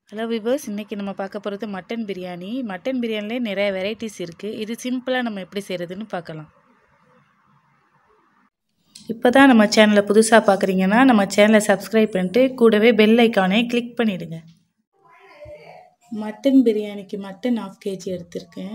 hello viewers இன்றைக்கி நம்ம பார்க்க போகிறது மட்டன் பிரியாணி மட்டன் பிரியாணிலே நிறைய வெரைட்டிஸ் இருக்குது இது சிம்பிளாக நம்ம எப்படி செய்கிறதுன்னு பார்க்கலாம் இப்போ தான் நம்ம சேனலை புதுசாக பார்க்குறீங்கன்னா நம்ம சேனலை சப்ஸ்கிரைப் பண்ணிட்டு கூடவே பெல் ஐக்கானே கிளிக் பண்ணிவிடுங்க மட்டன் பிரியாணிக்கு மட்டன் ஆஃப் கேஜி எடுத்திருக்கேன்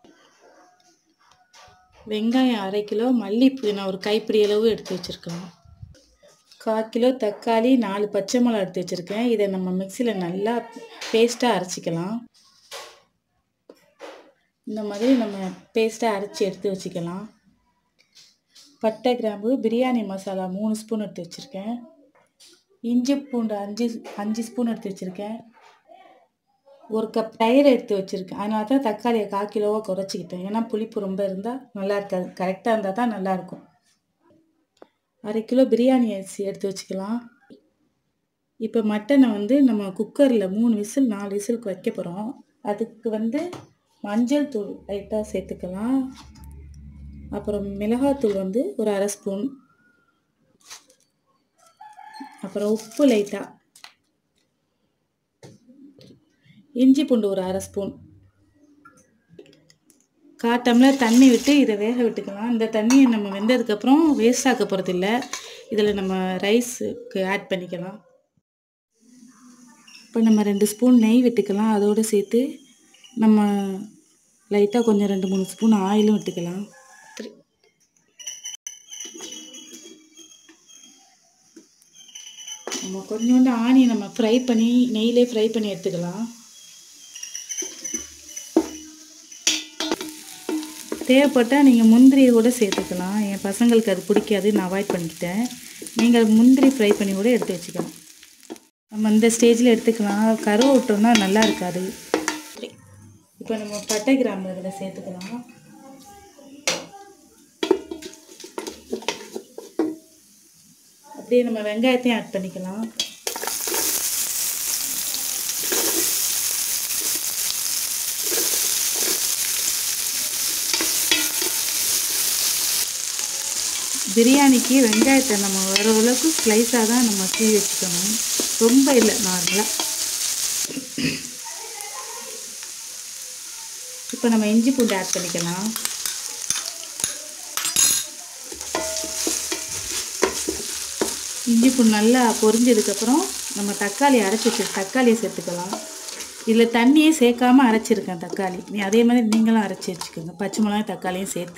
வெங்காயம் அரை கிலோ மல்லிப்பூ நான் ஒரு கைப்பிடி அளவு எடுத்து வச்சுருக்கேன் கால் கிலோ தக்காளி நாலு பச்சை மிளகா எடுத்து வச்சுருக்கேன் இதை நம்ம மிக்சியில் நல்லா பேஸ்ட்டாக அரைச்சிக்கலாம் இந்த மாதிரி நம்ம பேஸ்ட்டாக அரைச்சி எடுத்து வச்சுக்கலாம் பட்டை கிராம்பு பிரியாணி மசாலா மூணு ஸ்பூன் எடுத்து வச்சுருக்கேன் இஞ்சி பூண்டு அஞ்சு அஞ்சு ஸ்பூன் எடுத்து வச்சுருக்கேன் ஒரு கப் தயிர் எடுத்து வச்சுருக்கேன் அதனால தான் தக்காளியை கால் கிலோவாக குறைச்சிக்கிட்டேன் ஏன்னா புளிப்பு ரொம்ப இருந்தால் நல்லா இருக்காது கரெக்டாக இருந்தால் தான் நல்லாயிருக்கும் அரை கிலோ பிரியாணி அரிசி எடுத்து வச்சுக்கலாம் இப்போ மட்டனை வந்து நம்ம குக்கரில் மூணு விசில் நாலு விசிலுக்கு வைக்க போகிறோம் அதுக்கு வந்து மஞ்சள் தூள் லைட்டாக சேர்த்துக்கலாம் அப்புறம் மிளகாத்தூள் வந்து ஒரு அரை ஸ்பூன் அப்புறம் உப்பு லைட்டாக இஞ்சி பூண்டு ஒரு அரை ஸ்பூன் கால் டம்ளர் தண்ணி விட்டு இதை வேக விட்டுக்கலாம் இந்த தண்ணியை நம்ம வெந்ததுக்கப்புறம் வேஸ்ட் ஆக்க போகிறதில்ல இதில் நம்ம ரைஸுக்கு ஆட் பண்ணிக்கலாம் இப்போ நம்ம ரெண்டு ஸ்பூன் நெய் விட்டுக்கலாம் அதோடு சேர்த்து நம்ம லைட்டாக கொஞ்சம் ரெண்டு மூணு ஸ்பூன் ஆயிலும் விட்டுக்கலாம் நம்ம கொஞ்சோண்டு ஆனியை நம்ம ஃப்ரை பண்ணி நெய்யிலே ஃப்ரை பண்ணி எடுத்துக்கலாம் தேவைப்பட்டால் நீங்கள் முந்திரியை கூட சேர்த்துக்கலாம் என் பசங்களுக்கு அது பிடிக்காது நான் அவாய்ட் பண்ணிக்கிட்டேன் நீங்கள் முந்திரி ஃப்ரை பண்ணி கூட எடுத்து வச்சுக்கலாம் நம்ம இந்த ஸ்டேஜில் எடுத்துக்கலாம் கருவை விட்டோம்னா நல்லா இருக்காது இப்போ நம்ம பட்டை கிராம்பு இதில் சேர்த்துக்கலாம் அப்படியே நம்ம வெங்காயத்தையும் ஆட் பண்ணிக்கலாம் பிரியாணிக்கு வெங்காயத்தை நம்ம வர அளவுக்கு ஸ்லைஸாக தான் நம்ம சீவி வச்சுக்கணும் ரொம்ப இல்லை நார்மலாக இப்போ நம்ம இஞ்சி பூண்டு ஆட் பண்ணிக்கலாம் இஞ்சி பூண்டு நல்லா பொரிஞ்சதுக்கப்புறம் நம்ம தக்காளி அரைச்சி வச்சு தக்காளியை சேர்த்துக்கலாம் இதில் தண்ணியே சேர்க்காமல் அரைச்சிருக்கேன் தக்காளி நீ அதே மாதிரி நீங்களும் அரைச்சி வச்சுக்கோங்க பச்சை மிளகாய் தக்காளியும் சேர்த்து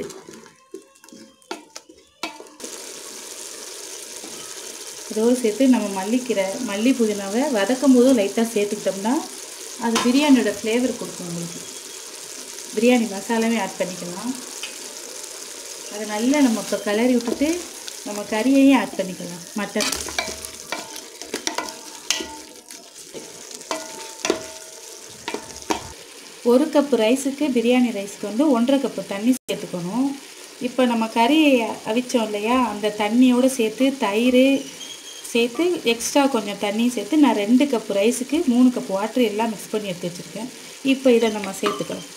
இதோடு சேர்த்து நம்ம மல்லிக்கீரை மல்லி புதினாவை வதக்கும் போதும் லைட்டாக சேர்த்துக்கிட்டோம்னா அது பிரியாணியோட ஃப்ளேவர் கொடுக்கும் உங்களுக்கு பிரியாணி மசாலாவே ஆட் பண்ணிக்கலாம் அதை நல்லா நம்ம இப்போ கிளறி விட்டுட்டு நம்ம கறியையும் ஆட் பண்ணிக்கலாம் மட்டன் ஒரு கப்பு ரைஸுக்கு பிரியாணி ரைஸுக்கு வந்து ஒன்றரை கப்பு தண்ணி சேர்த்துக்கணும் இப்போ நம்ம கறியை அவிச்சோம் இல்லையா அந்த தண்ணியோடு சேர்த்து தயிர் சேர்த்து எக்ஸ்ட்ரா கொஞ்சம் தண்ணி சேர்த்து நான் ரெண்டு கப்பு ரைஸுக்கு மூணு கப் வாட்டர் எல்லாம் மிக்ஸ் பண்ணி எடுத்து வச்சுருக்கேன் இப்போ இதை நம்ம சேர்த்துக்கலாம்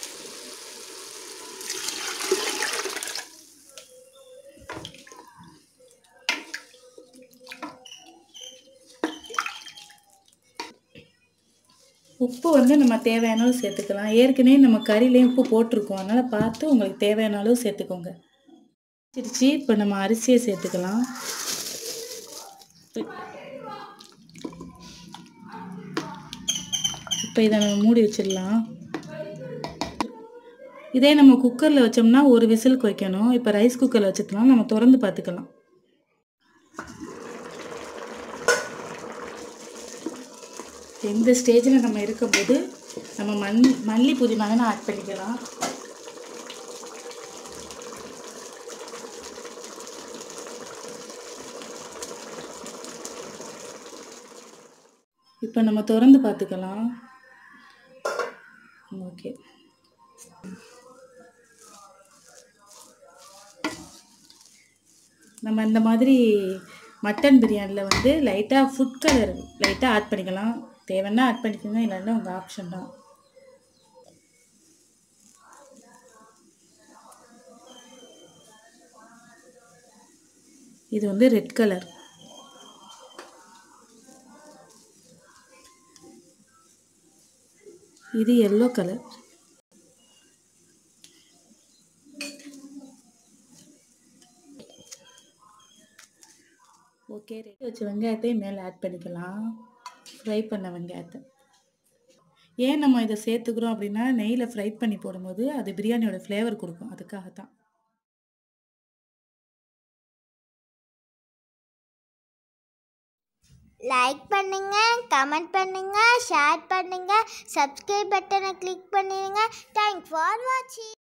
உப்பு வந்து நம்ம தேவையான அளவு சேர்த்துக்கலாம் ஏற்கனவே நம்ம கறியிலையும் உப்பு போட்டிருக்கோம் அதனால் பார்த்து உங்களுக்கு தேவையான அளவு சேர்த்துக்கோங்க சிரிச்சு இப்போ நம்ம அரிசியை சேர்த்துக்கலாம் இப்போ இதை நம்ம மூடி வச்சிடலாம் இதே நம்ம குக்கரில் வச்சோம்னா ஒரு விசிலுக்கு வைக்கணும் இப்போ ரைஸ் குக்கரில் வச்சுக்கலாம் நம்ம திறந்து பார்த்துக்கலாம் இந்த ஸ்டேஜில் நம்ம இருக்கும்போது நம்ம மண் மல்லி புதினாவை ஆட் பண்ணிக்கலாம் இப்போ நம்ம திறந்து பார்த்துக்கலாம் ஓகே நம்ம இந்த மாதிரி மட்டன் பிரியாணியில் வந்து லைட்டாக ஃபுட் கலர் லைட்டாக ஆட் பண்ணிக்கலாம் தேவைன்னா ஆட் பண்ணிக்கோங்க இல்லைன்னா உங்கள் ஆப்ஷன் தான் இது வந்து ரெட் கலர் இது எல்லோ கலர் ஓகே ரெடி வச்ச வெங்காயத்தையும் மேலே ஆட் பண்ணிக்கலாம் ஃப்ரை பண்ண வெங்காயத்தை ஏன் நம்ம இதை சேர்த்துக்கிறோம் அப்படின்னா நெய்யில் ஃப்ரை பண்ணி போடும்போது அது பிரியாணியோட ஃப்ளேவர் கொடுக்கும் அதுக்காக தான் லைக் பண்ணுங்க கமெண்ட் பண்ணுங்க ஷேர் பண்ணுங்க சப்ஸ்கிரைப் பட்டனை கிளிக் பண்ணிடுங்க தேங்க்ஸ் ஃபார் வாட்சிங்